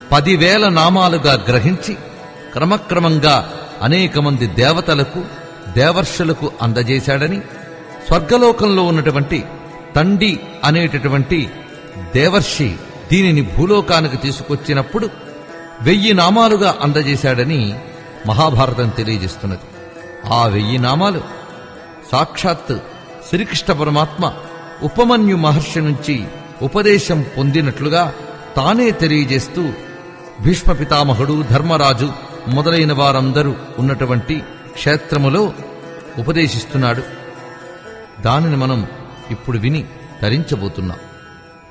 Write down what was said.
పదివేల నామాలుగా గ్రహించి క్రమక్రమంగా అనేక మంది దేవతలకు దేవర్షులకు అందజేశాడని స్వర్గలోకంలో ఉన్నటువంటి తండి అనేటటువంటి దేవర్షి దీనిని భూలోకానికి తీసుకొచ్చినప్పుడు వెయ్యి నామాలుగా అందజేశాడని మహాభారతం తెలియజేస్తున్నది ఆ వెయ్యి నామాలు సాక్షాత్ శ్రీకృష్ణ పరమాత్మ ఉపమన్యు మహర్షి నుంచి ఉపదేశం పొందినట్లుగా తానే తెలియజేస్తూ భీష్మ పితామహుడు ధర్మరాజు మొదలైన వారందరూ ఉన్నటువంటి క్షేత్రములో ఉపదేశిస్తున్నాడు దానిని మనం ఇప్పుడు విని తరించబోతున్నాం